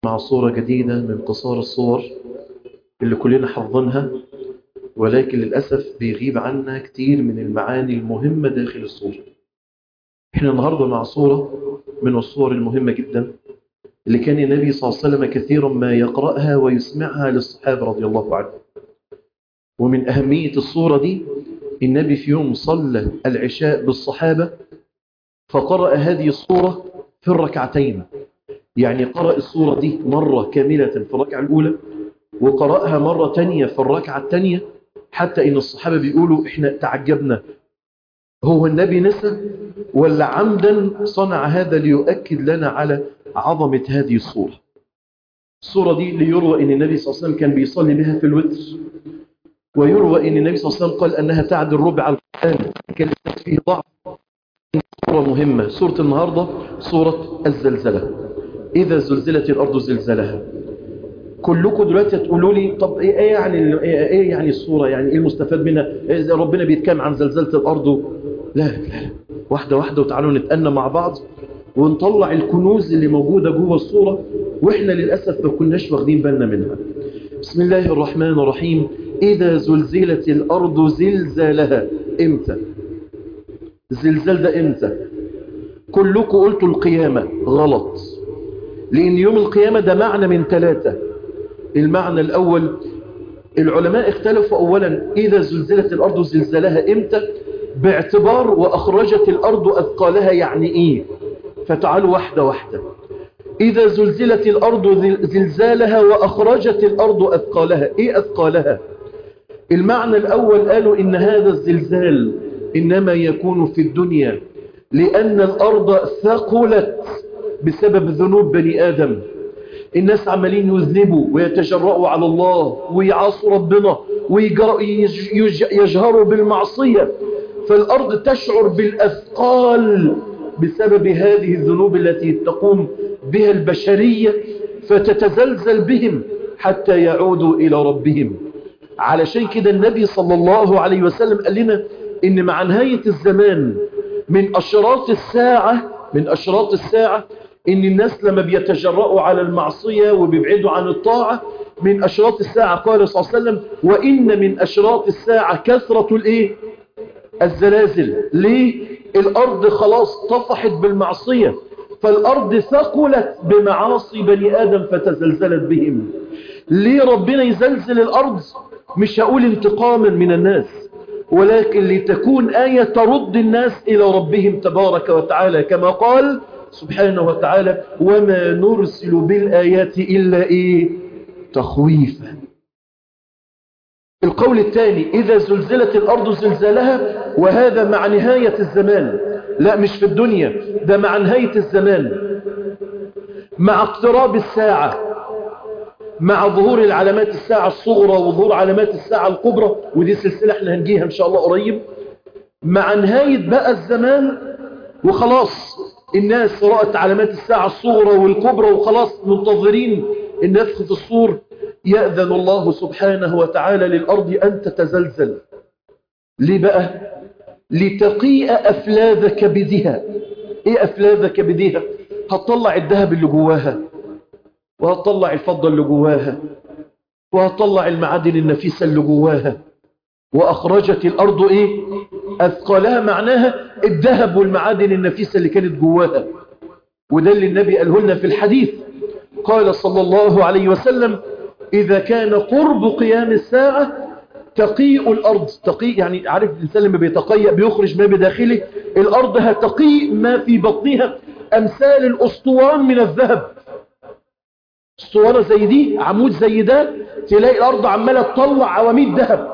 مع صورة جديدة من قصار الصور اللي كلنا حافظينها ولكن للأسف بيغيب عنا كتير من المعاني المهمة داخل الصورة احنا النهاردة مع صورة من الصور المهمة جدا اللي كان النبي صلى الله عليه وسلم كثيرا ما يقرأها ويسمعها للصحابة رضي الله عنهم ومن أهمية الصورة دي النبي في يوم صلى العشاء بالصحابة فقرأ هذه الصورة في الركعتين يعني قرأ الصورة دي مرة كاملة في الركعة الأولى وقرأها مرة تانية في الركعة التانية حتى إن الصحابة بيقولوا إحنا تعجبنا هو النبي نسى ولا عمدا صنع هذا ليؤكد لنا على عظمة هذه الصورة الصورة دي ليروى أن النبي صلى الله عليه وسلم كان بيصلي بها في الوتر ويروى أن النبي صلى الله عليه وسلم قال أنها تعدل ربع القرآن كانت فيه ضعف صورة مهمة سورة النهاردة سورة الزلزلة إذا زلزلت الأرض زلزلها كلكم دلوقتي تقولوا لي طب ايه يعني ايه يعني الصوره يعني ايه المستفاد منها إيه ربنا بيتكلم عن زلزله الارض لا لا لا واحده واحده وتعالوا نتأنى مع بعض ونطلع الكنوز اللي موجوده جوه الصوره واحنا للاسف ما كناش واخدين بالنا منها بسم الله الرحمن الرحيم اذا زلزلت الارض زلزالها امتى الزلزال ده امتى كلكم قلتوا القيامه غلط لان يوم القيامه ده معنى من ثلاثه المعنى الأول العلماء اختلفوا أولا إذا زلزلت الأرض زلزالها إمتى باعتبار وأخرجت الأرض أثقالها يعني إيه فتعالوا واحدة واحدة إذا زلزلت الأرض زلزالها وأخرجت الأرض أثقالها إيه أثقالها المعنى الأول قالوا إن هذا الزلزال إنما يكون في الدنيا لأن الأرض ثقلت بسبب ذنوب بني آدم الناس عمالين يذنبوا ويتجرؤوا على الله ويعاصوا ربنا ويجهروا بالمعصية فالأرض تشعر بالأثقال بسبب هذه الذنوب التي تقوم بها البشرية فتتزلزل بهم حتى يعودوا إلى ربهم علشان كده النبي صلى الله عليه وسلم قال لنا إن مع نهاية الزمان من أشراط الساعة من أشراط الساعة ان الناس لما بيتجرؤوا على المعصية وبيبعدوا عن الطاعة من اشراط الساعة قال صلى الله عليه وسلم وان من اشراط الساعة كثرة الايه الزلازل ليه الارض خلاص طفحت بالمعصية فالارض ثقلت بمعاصي بني ادم فتزلزلت بهم ليه ربنا يزلزل الارض مش هقول انتقاما من الناس ولكن لتكون آية ترد الناس إلى ربهم تبارك وتعالى كما قال سبحانه وتعالى وما نرسل بالآيات إلا إيه تخويفا القول الثاني إذا زلزلت الأرض زلزالها وهذا مع نهاية الزمان لا مش في الدنيا ده مع نهاية الزمان مع اقتراب الساعة مع ظهور العلامات الساعة الصغرى وظهور علامات الساعة الكبرى ودي سلسلة احنا هنجيها ان شاء الله قريب مع نهاية بقى الزمان وخلاص الناس رأت علامات الساعة الصغرى والكبرى وخلاص منتظرين النفخ في الصور يأذن الله سبحانه وتعالى للأرض أن تتزلزل ليه بقى لتقيء أفلاذ كبدها إيه أفلاذ كبدها هتطلع الذهب اللي جواها وهتطلع الفضة اللي جواها وهتطلع المعادن النفيسة اللي جواها وأخرجت الأرض إيه أثقالها معناها الذهب والمعادن النفيسة اللي كانت جواها وده اللي النبي قاله لنا في الحديث قال صلى الله عليه وسلم إذا كان قرب قيام الساعة تقيء الأرض تقيء يعني عارف الإنسان لما بيتقيأ بيخرج ما بداخله الأرض هتقيء ما في بطنها أمثال الأسطوان من الذهب اسطوانة زي دي عمود زي ده تلاقي الأرض عمالة تطلع عواميد ذهب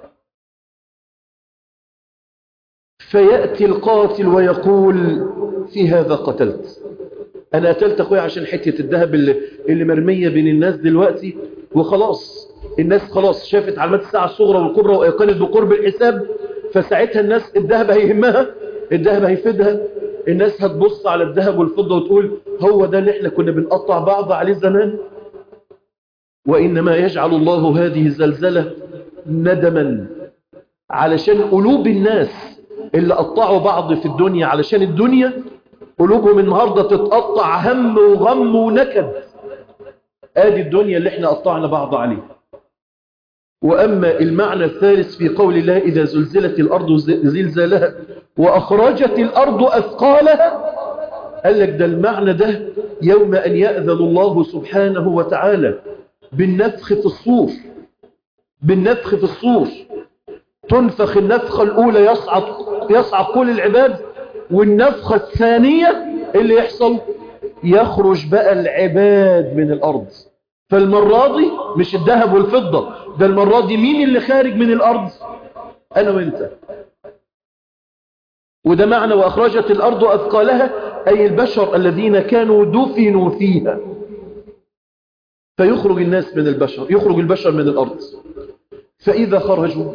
فيأتي القاتل ويقول في هذا قتلت أنا قتلت أخويا عشان حتة الذهب اللي, اللي مرمية بين الناس دلوقتي وخلاص الناس خلاص شافت علامات الساعة الصغرى والكبرى وأيقنت بقرب الحساب فساعتها الناس الذهب هيهمها الذهب هيفيدها الناس هتبص على الذهب والفضة وتقول هو ده اللي احنا كنا بنقطع بعض عليه زمان وإنما يجعل الله هذه الزلزلة ندما علشان قلوب الناس اللي قطعوا بعض في الدنيا علشان الدنيا قلوبهم النهاردة تتقطع هم وغم ونكد ادي الدنيا اللي احنا قطعنا بعض عليها وأما المعنى الثالث في قول الله إذا زلزلت الأرض زلزالها وأخرجت الأرض أثقالها قال لك ده المعنى ده يوم أن يأذن الله سبحانه وتعالى بالنفخ في الصور بالنفخ في الصور تنفخ النفخة الأولى يصعد, يصعد كل العباد والنفخة الثانية اللي يحصل يخرج بقى العباد من الأرض فالمرة دي مش الذهب والفضة ده المرة دي مين اللي خارج من الأرض أنا وإنت وده معنى وأخرجت الأرض أثقالها أي البشر الذين كانوا دفنوا فيها فيخرج الناس من البشر يخرج البشر من الأرض فإذا خرجوا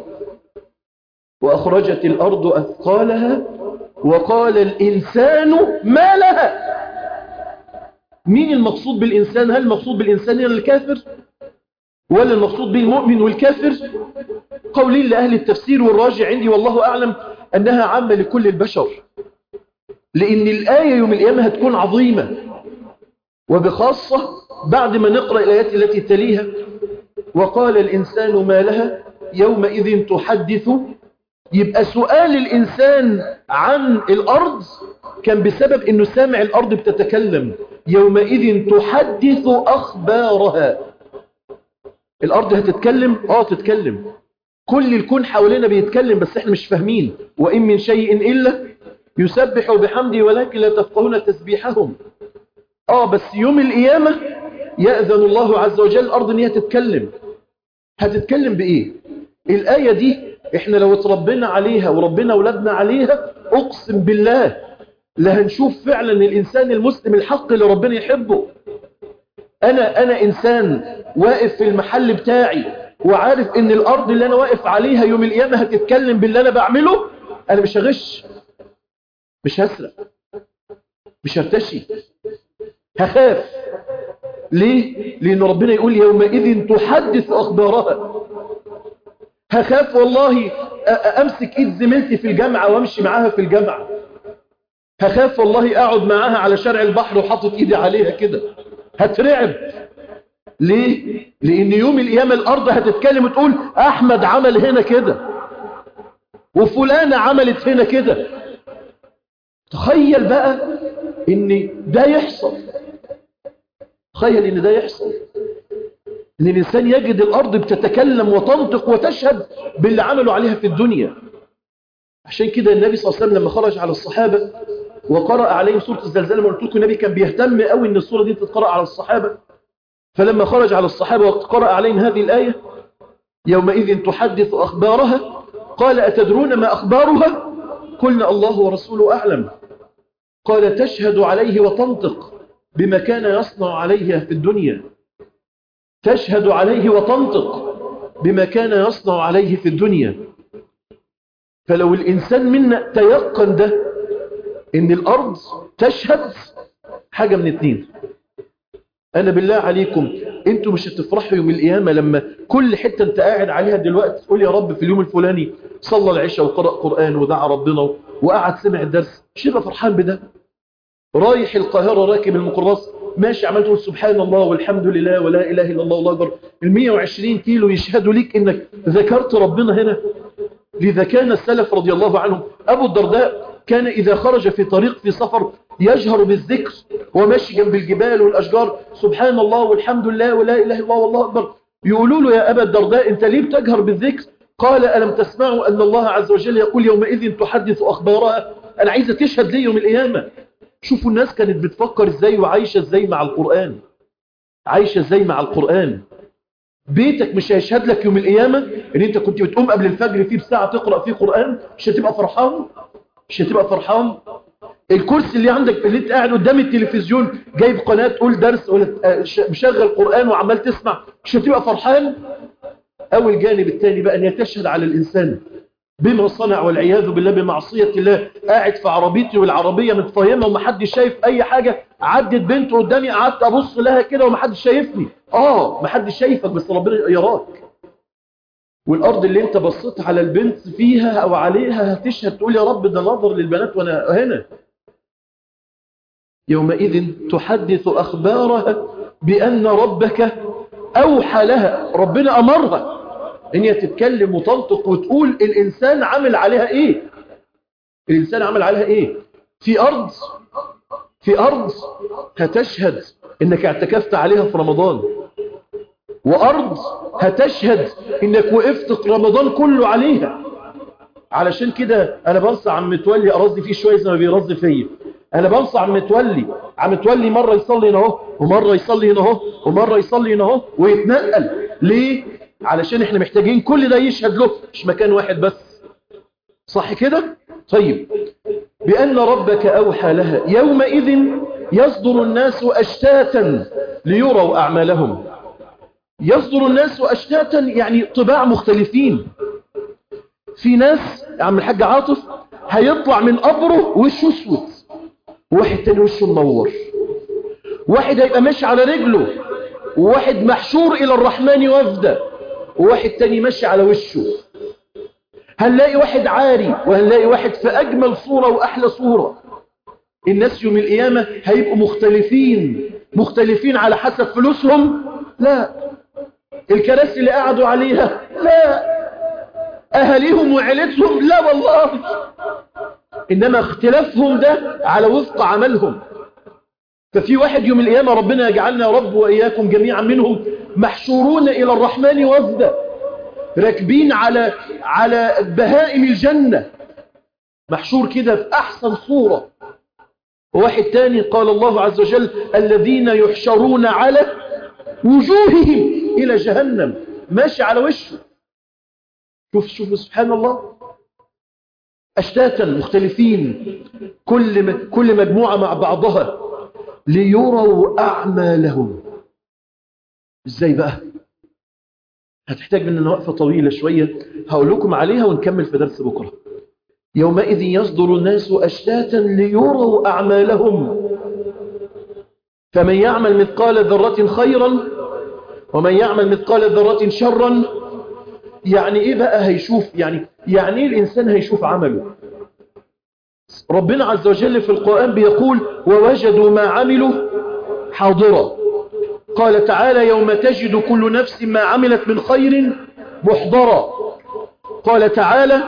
وأخرجت الأرض أثقالها وقال الإنسان ما لها مين المقصود بالإنسان هل المقصود بالإنسان الكافر ولا المقصود بالمؤمن والكافر قولين لأهل التفسير والراجع عندي والله أعلم أنها عامة لكل البشر لأن الآية يوم القيامة هتكون عظيمة وبخاصة بعد ما نقرأ الآيات التي تليها وقال الإنسان ما لها يومئذ تحدث يبقى سؤال الإنسان عن الأرض كان بسبب أنه سامع الأرض بتتكلم يومئذ تحدث أخبارها الأرض هتتكلم آه تتكلم كل الكون حوالينا بيتكلم بس احنا مش فاهمين وإن من شيء إلا يسبح بحمده ولكن لا تفقهون تسبيحهم آه بس يوم القيامة يأذن الله عز وجل الأرض ان هي تتكلم هتتكلم بإيه الآية دي احنا لو اتربينا عليها وربنا أولادنا عليها أقسم بالله لهنشوف فعلا الإنسان المسلم الحق اللي ربنا يحبه أنا, أنا إنسان واقف في المحل بتاعي وعارف ان الأرض اللي أنا واقف عليها يوم القيامة هتتكلم باللي أنا بعمله أنا مش هغش مش هسرق مش هرتشي هخاف ليه؟ لأن ربنا يقول يومئذ تحدث أخبارها هخاف والله أمسك إيد زميلتي في الجامعة وأمشي معاها في الجامعة هخاف والله أقعد معاها على شارع البحر وحاطط إيدي عليها كده هترعب ليه؟ لأن يوم القيامة الأرض هتتكلم وتقول أحمد عمل هنا كده وفلانة عملت هنا كده تخيل بقى ان ده يحصل تخيل ان ده يحصل ان الانسان يجد الارض بتتكلم وتنطق وتشهد باللي عملوا عليها في الدنيا عشان كده النبي صلى الله عليه وسلم لما خرج على الصحابة وقرأ عليهم سورة الزلزال ما قلت لكم النبي كان بيهتم قوي ان السورة دي تتقرأ على الصحابة فلما خرج على الصحابة وقرأ عليهم هذه الآية يومئذ تحدث أخبارها قال أتدرون ما أخبارها قلنا الله ورسوله أعلم قال تشهد عليه وتنطق بما كان يصنع عليها في الدنيا تشهد عليه وتنطق بما كان يصنع عليه في الدنيا فلو الإنسان منا تيقن ده إن الأرض تشهد حاجة من اتنين أنا بالله عليكم أنتوا مش هتفرحوا يوم القيامة لما كل حتة أنت قاعد عليها دلوقتي تقول يا رب في اليوم الفلاني صلى العشاء وقرأ قرآن ودعا ربنا وقعد سمع الدرس مش يبقى فرحان بده رايح القاهرة راكب الميكروباص ماشي عمال تقول سبحان الله والحمد لله ولا إله إلا الله والله أكبر ال 120 كيلو يشهدوا ليك إنك ذكرت ربنا هنا لذا كان السلف رضي الله عنهم أبو الدرداء كان إذا خرج في طريق في سفر يجهر بالذكر وماشي جنب الجبال والأشجار سبحان الله والحمد لله ولا إله إلا الله والله أكبر يقولوا له يا أبا الدرداء أنت ليه بتجهر بالذكر قال ألم تسمعوا أن الله عز وجل يقول يومئذ تحدث أخبارها أنا عايزة تشهد ليه يوم القيامة شوفوا الناس كانت بتفكر ازاي وعايشة ازاي مع القرآن عايشة ازاي مع القرآن بيتك مش هيشهد لك يوم القيامة ان انت كنت بتقوم قبل الفجر فيه بساعة تقرأ فيه قرآن مش هتبقى فرحان مش هتبقى فرحان الكرسي اللي عندك اللي انت قاعد قدام التلفزيون جايب قناة تقول درس ولا مشغل قرآن وعمال تسمع مش هتبقى فرحان او الجانب الثاني بقى ان يتشهد على الانسان بما صنع والعياذ بالله بمعصية الله قاعد في عربيتي والعربية متفهمة ومحدش شايف اي حاجة عدت بنت قدامي قعدت ابص لها كده ومحدش شايفني اه محدش شايفك بس ربنا يراك والارض اللي انت بصيت على البنت فيها او عليها هتشهد تقول يا رب ده نظر للبنات وانا هنا يومئذ تحدث اخبارها بأن ربك أوحى لها ربنا أمرها إن هي تتكلم وتنطق وتقول الإنسان عمل عليها إيه الإنسان عمل عليها إيه في أرض في أرض هتشهد إنك اعتكفت عليها في رمضان وأرض هتشهد إنك وقفت رمضان كله عليها علشان كده أنا بنصح عم متولي أرضي فيه شوية زي ما بيرضي فيا أنا بنصح عم متولي عم متولي مرة يصلي هنا اهو ومرة يصلي هنا اهو ومرة يصلي هنا اهو ويتنقل ليه؟ علشان احنا محتاجين كل ده يشهد له مش مكان واحد بس صح كده؟ طيب بأن ربك أوحى لها يومئذ يصدر الناس أشتاتا ليروا أعمالهم يصدر الناس أشتاتا يعني طباع مختلفين في ناس يا عم الحاج عاطف هيطلع من قبره وشه اسود وواحد تاني وشه منور واحد هيبقى ماشي على رجله وواحد محشور إلى الرحمن وفدا وواحد تاني ماشي على وشه هنلاقي واحد عاري وهنلاقي واحد في أجمل صورة وأحلى صورة الناس يوم القيامة هيبقوا مختلفين مختلفين على حسب فلوسهم لا الكراسي اللي قعدوا عليها لا أهليهم وعيلتهم لا والله إنما اختلافهم ده على وفق عملهم ففي واحد يوم القيامة ربنا يجعلنا يا رب وإياكم جميعا منهم محشورون إلى الرحمن وفدا راكبين على على بهائم الجنة محشور كده في أحسن صورة وواحد تاني قال الله عز وجل الذين يحشرون على وجوههم إلى جهنم ماشي على وشه شوف شوف سبحان الله أشتاتا مختلفين كل كل مجموعة مع بعضها ليروا أعمالهم إزاي بقى هتحتاج مننا وقفة طويلة شوية هقول لكم عليها ونكمل في درس بكرة يومئذ يصدر الناس أشتاتا ليروا أعمالهم فمن يعمل مثقال ذرة خيرا ومن يعمل مثقال ذرة شرا يعني ايه بقى هيشوف يعني يعني ايه الانسان هيشوف عمله ربنا عز وجل في القرآن بيقول ووجدوا ما عملوا حاضرا قال تعالى يوم تجد كل نفس ما عملت من خير محضرا قال تعالى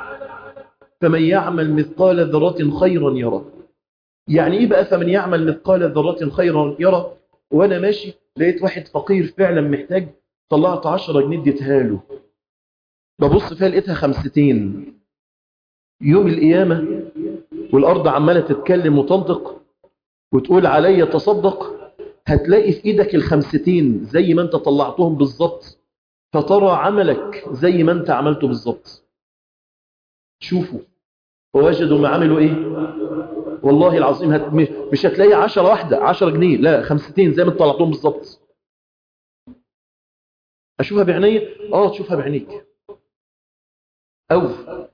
فمن يعمل مثقال ذرة خيرا يرى يعني ايه بقى فمن يعمل مثقال ذرة خيرا يرى وانا ماشي لقيت واحد فقير فعلا محتاج طلعت عشرة جنيه اديتها له ببص فيها لقيتها خمستين يوم القيامة والأرض عمالة تتكلم وتنطق وتقول علي تصدق هتلاقي في إيدك الخمستين زي ما أنت طلعتهم بالظبط فترى عملك زي ما أنت عملته بالظبط شوفوا ووجدوا ما عملوا إيه والله العظيم هت... مش هتلاقي عشرة واحدة عشرة جنيه لا خمستين زي ما أنت طلعتهم بالظبط أشوفها بعيني آه تشوفها بعينيك أو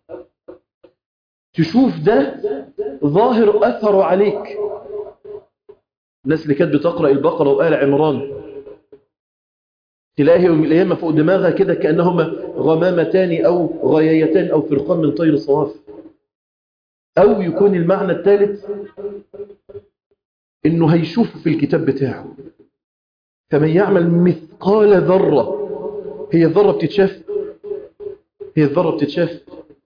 تشوف ده ظاهر أثره عليك الناس اللي كانت بتقرأ البقرة وآل عمران تلاقي يوم القيامة فوق دماغها كده كأنهما غمامتان أو غيايتان أو فرقان من طير صواف أو يكون المعنى الثالث إنه هيشوف في الكتاب بتاعه فمن يعمل مثقال ذرة هي الذرة بتتشاف هي الذرة بتتشاف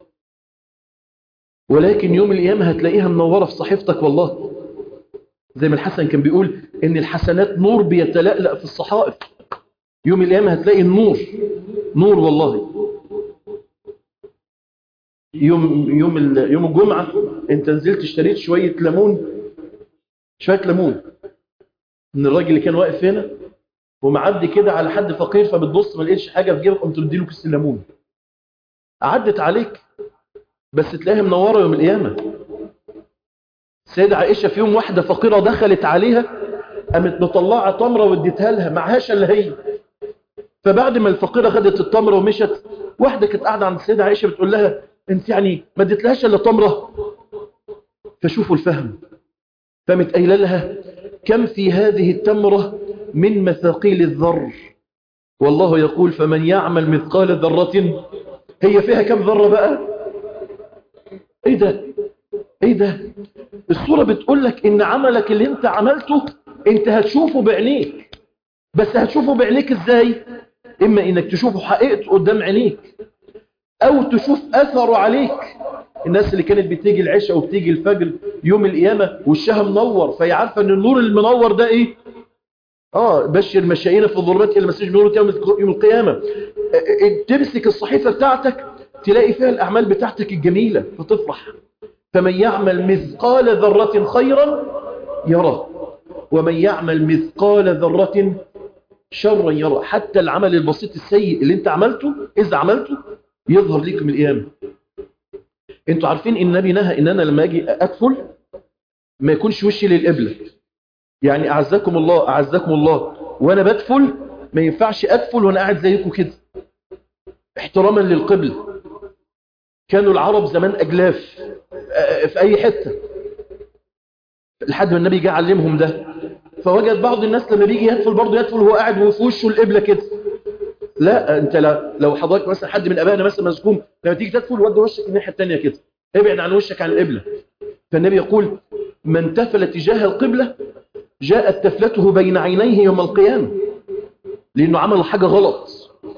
ولكن يوم القيامة هتلاقيها منورة في صحيفتك والله زي ما الحسن كان بيقول ان الحسنات نور بيتلألأ في الصحائف يوم القيامة هتلاقي النور نور والله يوم يوم يوم الجمعة انت نزلت اشتريت شوية ليمون شوية ليمون من الراجل اللي كان واقف هنا ومعدي كده على حد فقير فبتبص ما لقيتش حاجة في جيبك قمت تديله كيس الليمون عدت عليك بس تلاقيها منورة يوم القيامة سيدة عائشة في يوم واحدة فقيرة دخلت عليها قامت مطلعة تمرة واديتها لها معهاش الا هي فبعد ما الفقيرة خدت التمرة ومشت واحدة كانت قاعدة عند السيدة عائشة بتقول لها انت يعني ما اديتلهاش الا تمرة فشوفوا الفهم فقامت قايله لها كم في هذه التمرة من مثاقيل الذر والله يقول فمن يعمل مثقال ذرة هي فيها كم ذرة بقى ايه ده ايه ده الصورة بتقول لك ان عملك اللي انت عملته انت هتشوفه بعينيك بس هتشوفه بعينيك ازاي اما انك تشوفه حقيقته قدام عينيك او تشوف اثره عليك الناس اللي كانت بتيجي العشاء وبتيجي الفجر يوم القيامة وشها منور فهي عارفة ان النور المنور ده ايه اه بشر مشاينا في الظلمات الى المسيح بنور يوم القيامة تمسك الصحيفة بتاعتك تلاقي فيها الاعمال بتاعتك الجميلة فتفرح فمن يعمل مثقال ذرة خيرا يرى ومن يعمل مثقال ذرة شرا يرى حتى العمل البسيط السيء اللي انت عملته اذا عملته يظهر ليك من القيامة انتوا عارفين ان النبي نهى ان انا لما اجي ادخل ما يكونش وشي للقبلة يعني اعزكم الله اعزكم الله وانا بدخل ما ينفعش ادخل وانا قاعد زيكم كده احتراما للقبلة كانوا العرب زمان اجلاف في اي حتة لحد ما النبي جه علمهم ده فوجد بعض الناس لما بيجي يدخل برضه يدخل وهو قاعد وفي وشه القبلة كده لا انت لا لو حضرتك مثلا حد من ابائنا مثلا مزكوم لما تيجي تدخل ودي وشك الناحيه الثانيه كده ابعد عن وشك عن القبله فالنبي يقول من تفل تجاه القبله جاءت تفلته بين عينيه يوم القيامه لانه عمل حاجه غلط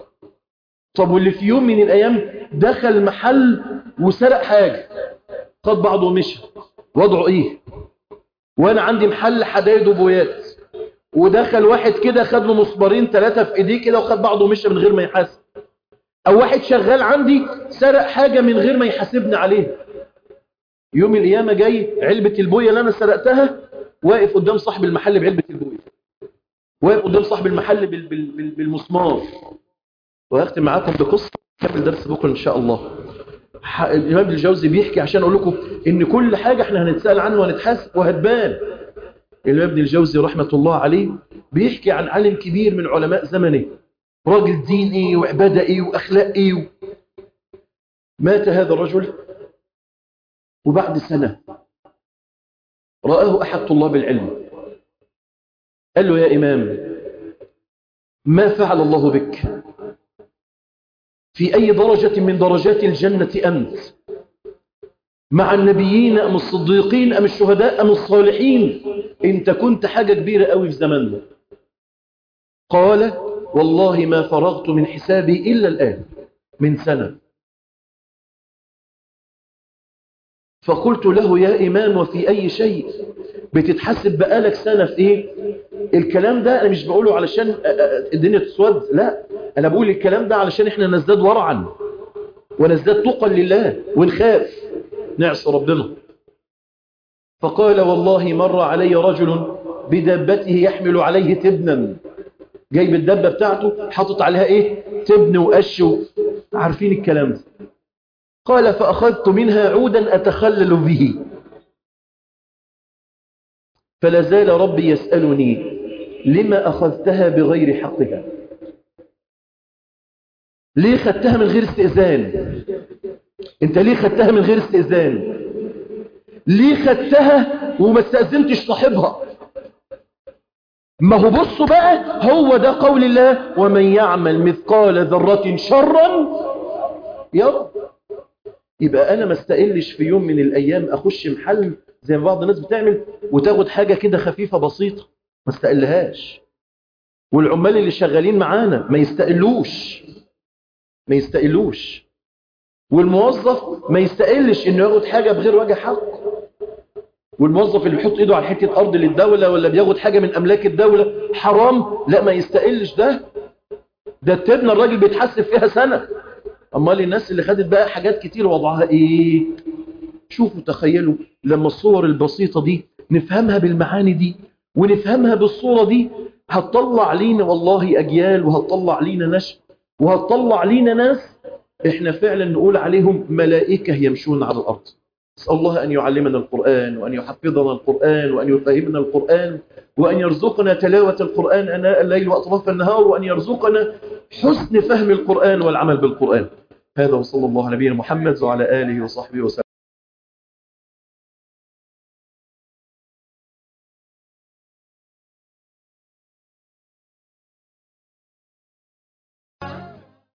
طب واللي في يوم من الايام دخل محل وسرق حاجه خد بعضه ومشى وضعه ايه وانا عندي محل حدايد وبويات ودخل واحد كده خد له مصبرين ثلاثة في ايديه كده وخد بعضه ومشى من غير ما يحاسب او واحد شغال عندي سرق حاجة من غير ما يحاسبني عليها يوم القيامة جاي علبة البوية اللي انا سرقتها واقف قدام صاحب المحل بعلبة البوية واقف قدام صاحب المحل بال بال بال بالمسمار وهختم معاكم بقصة كمل درس بكرة ان شاء الله الإمام الجوزي بيحكي عشان أقول لكم إن كل حاجة إحنا هنتسأل عنها وهنتحاسب وهتبان الإمام ابن الجوزي رحمة الله عليه بيحكي عن عالم كبير من علماء زمنه راجل دين إيه وعبادة إيه وأخلاق إيه و... مات هذا الرجل وبعد سنة رآه أحد طلاب العلم قال له يا إمام ما فعل الله بك في أي درجة من درجات الجنة أنت مع النبيين أم الصديقين أم الشهداء أم الصالحين انت كنت حاجة كبيرة قوي في زماننا قال والله ما فرغت من حسابي إلا الآن من سنة فقلت له يا إمام وفي أي شيء بتتحسب بقالك سنة في إيه الكلام ده أنا مش بقوله علشان الدنيا تسود لا أنا بقول الكلام ده علشان إحنا نزداد ورعا ونزداد تقا لله ونخاف نعصي ربنا فقال والله مر علي رجل بدابته يحمل عليه تبنا جايب الدبة بتاعته حاطط عليها ايه تبن وقش عارفين الكلام ده قال فأخذت منها عودا أتخلل به فلا زال ربي يسألني لما أخذتها بغير حقها ليه خدتها من غير استئذان انت ليه خدتها من غير استئذان ليه خدتها وما استأذنتش صاحبها ما هو بصوا بقى هو ده قول الله ومن يعمل مثقال ذرة شرا يرى يبقى انا ما استقلش في يوم من الايام اخش محل زي ما بعض الناس بتعمل وتاخد حاجة كده خفيفة بسيطة ما استقلهاش والعمال اللي شغالين معانا ما يستقلوش ما يستقلوش والموظف ما يستقلش انه ياخد حاجة بغير وجه حق والموظف اللي بيحط ايده على حتة ارض للدولة ولا بياخد حاجة من املاك الدولة حرام لا ما يستقلش ده ده التبنى الراجل بيتحسب فيها سنة امال الناس اللي خدت بقى حاجات كتير وضعها ايه شوفوا تخيلوا لما الصور البسيطة دي نفهمها بالمعاني دي ونفهمها بالصورة دي هتطلع لينا والله اجيال وهتطلع لينا نشء وهتطلع لينا ناس احنا فعلا نقول عليهم ملائكة يمشون على الارض نسأل الله أن يعلمنا القرآن وأن يحفظنا القرآن وأن يفهمنا القرآن وأن يرزقنا تلاوة القرآن أناء الليل وأطراف النهار وأن يرزقنا حسن فهم القرآن والعمل بالقرآن هذا وصلى الله على نبينا محمد وعلى آله وصحبه وسلم